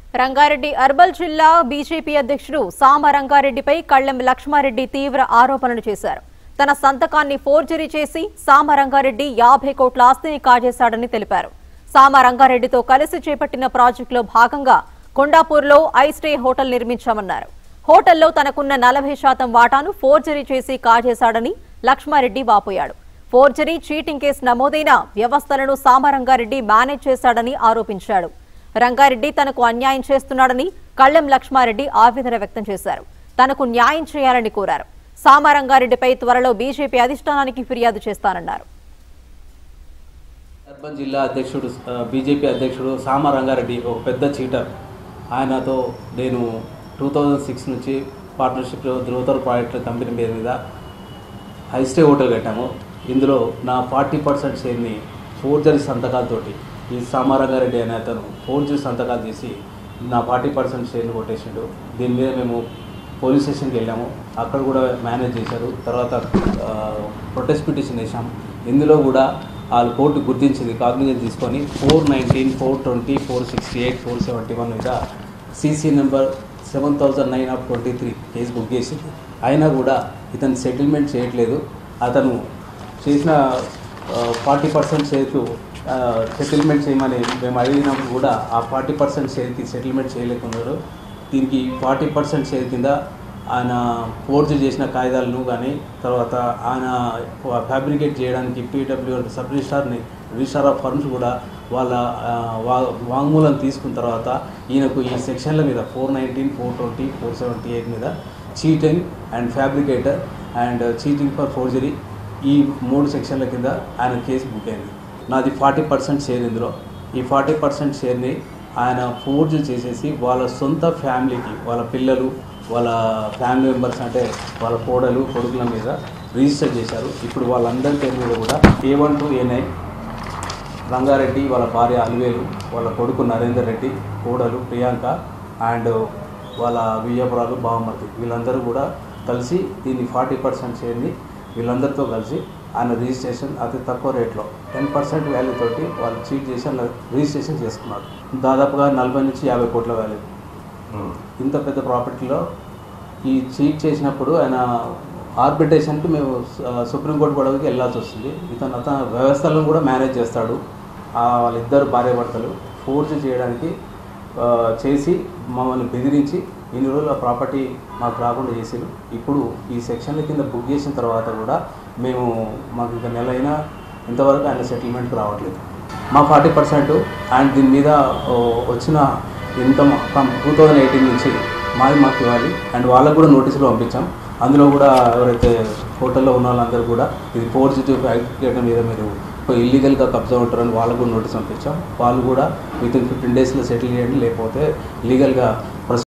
Rangareddy herbal జిల్లా BJP అధ్యక్షుడు సామ రంగారెడ్డిపై కళ్లెం లక్ష్మారెడ్డి తీవ్ర ఆరోపణలు చేశారు తన సంతకాన్ని ఫోర్జరీ చేసి సామ రంగారెడ్డి యాభై కోట్ల ఆస్తిని కాజేశాడని తెలిపారు సామ రంగారెడ్డితో కలిసి చేపట్టిన ప్రాజెక్టులో భాగంగా కొండాపూర్లో ఐస్టే హోటల్ నిర్మించామన్నారు హోటల్లో తనకున్న నలభై శాతం వాటాను ఫోర్జరీ చేసి కాజేశాడని లక్ష్మారెడ్డి వాపోయాడు ఫోర్జరీ చీటింగ్ కేసు నమోదైన వ్యవస్థలను సామరంగారెడ్డి మేనేజ్ చేశాడని ఆరోపించాడు రంగారెడ్డి తనకు అన్యాయం చేస్తున్నాడని కళ్లెం లక్ష్మారెడ్డి ఆవేదన వ్యక్తం చేశారు తనకు న్యాయం చేయాలని కోరారు సామరంగారెడ్డిపై త్వరలో బీజేపీ అధిష్టానానికి ఫిర్యాదు చేస్తానన్నారు అర్బన్ జిల్లా అధ్యక్షుడు ఆ, బీజేపీ అధ్యక్షుడు సామ రంగారెడ్డి ఒక పెద్ద చీటర్ ఆయనతో నేను టూ థౌజండ్ సిక్స్ నుంచి పార్ట్నర్షిప్ ధృవతర్ ప్రాజెక్టుల కంపెనీ పేరు మీద హైస్టే హోటల్ కట్టాము ఇందులో నా ఫార్టీ పర్సెంట్ షేర్ని ఫోర్జరీ సంతకాలతోటి ఈ సామారంగారెడ్డి అనే అతను ఫోర్జరీ సంతకాలు చేసి నా ఫార్టీ పర్సెంట్ షేర్ని కొట్టేసిండు దీని మీద మేము పోలీస్ స్టేషన్కి వెళ్ళాము అక్కడ కూడా మేనేజ్ చేశారు తర్వాత ప్రొటెస్ట్ పిటిషన్ వేసాం ఇందులో కూడా వాళ్ళు కోర్టు గుర్తించింది కాగ్నిజన్ తీసుకొని four nineteen four twenty four sixty eight four seventy one మీద CC number seven thousand nine of twenty three case book చేసింది అయినా కూడా ఇతను సెటిల్మెంట్ చేయట్లేదు అతను చేసిన ఫార్టీ పర్సెంట్ షేర్కు సెటిల్మెంట్ చేయమని మేము అడిగినప్పుడు కూడా ఆ ఫార్టీ పర్సెంట్ షేర్కి సెటిల్మెంట్ చేయలేకున్నారు దీనికి ఫార్టీ పర్సెంట్ షేర్ కింద ఆయన ఫోర్జ్ చేసిన కాగితాలను కానీ తర్వాత ఆయన ఫ్యాబ్రికేట్ చేయడానికి పీడబ్ల్యూ సబ్ రిజిస్టార్ని రిజిస్టార్ ఆఫ్ ఫర్మ్స్ కూడా వాళ్ళ ఆ, వా- వాంగ్మూలం తీసుకున్న తర్వాత ఈయనకు ఈ సెక్షన్ల మీద four nineteen four twenty four seventy eight మీద cheating and fabricator and cheating for forgery ఈ మూడు సెక్షన్ల కింద ఆయన కేసు బుక్ అయింది నాది ఫార్టీ పర్సెంట్ షేర్ ఇందులో ఈ ఫార్టీ పర్సెంట్ షేర్ని ఆయన ఫోర్జ్ చేసేసి వాళ్ళ సొంత ఫ్యామిలీకి వాళ్ళ పిల్లలు వాళ్ళ ఫ్యామిలీ మెంబర్స్ అంటే వాళ్ళ కోడలు కొడుకుల మీద రిజిస్టర్ చేశారు ఇప్పుడు వాళ్ళందరి పేరు మీద కూడా A one to A nine Rangareddy వాళ్ళ భార్య అలివేలు వాళ్ళ కొడుకు నరేందర్ రెడ్డి కోడలు ప్రియాంక అండ్ వాళ్ళ వియ్యపురాలు బావమతి వీళ్ళందరూ కూడా కలిసి దీన్ని ఫార్టీ పర్సెంట్ షేర్ని వీళ్ళందరితో కలిసి ఆయన రిజిస్ట్రేషన్ అతి తక్కువ రేట్లో టెన్ పర్సెంట్ వాల్యూ తోటి వాళ్ళు చీట్ చేసి అలా రిజిస్ట్రేషన్ చేసుకున్నారు దాదాపుగా నలభై నుంచి యాభై కోట్ల వాల్యూ ఇంత పెద్ద ప్రాపర్టీలో ఈ చీట్ చేసినప్పుడు ఆయన ఆర్బిట్రేషన్కి మేము ఆ, సుప్రీంకోర్టు గొడవకి వెళ్ళాల్సి వస్తుంది ఇతను అతను వ్యవస్థలను కూడా మేనేజ్ చేస్తాడు ఆ, వాళ్ళిద్దరు భార్యాభర్తలు ఫోర్స్ చేయడానికి ఆ, చేసి మమ్మల్ని బెదిరించి ఇన్ని రోజులు ఆ ప్రాపర్టీ మాకు రాకుండా చేసారు ఇప్పుడు ఈ సెక్షన్ల కింద బుక్ చేసిన తర్వాత కూడా మేము మాకు ఇంకా నెల అయినా ఇంతవరకు ఆయన సెటిల్మెంట్కి రావట్లేదు మా ఫార్టీ పర్సెంట్ అండ్ దీని మీద ఓ, వచ్చిన ఇన్కమ్ టూ థౌజండ్ ఎయిటీన్ నుంచి మాది మాకు ఇవ్వాలి అండ్ వాళ్ళకు కూడా నోటీసులు పంపించాం అందులో కూడా ఎవరైతే హోటల్లో ఉన్న వాళ్ళందరూ కూడా ఇది పాజిటివ్ ఫ్యాక్ట్ మీద మీరు ఇల్లీగల్గా కబ్జా ఉంటారని వాళ్ళకు కూడా నోటీస్ పంపించాం వాళ్ళు కూడా విత్ ఇన్ ఫిఫ్టీన్ డేస్లో సెటిల్ చేయండి లేకపోతే లీగల్గా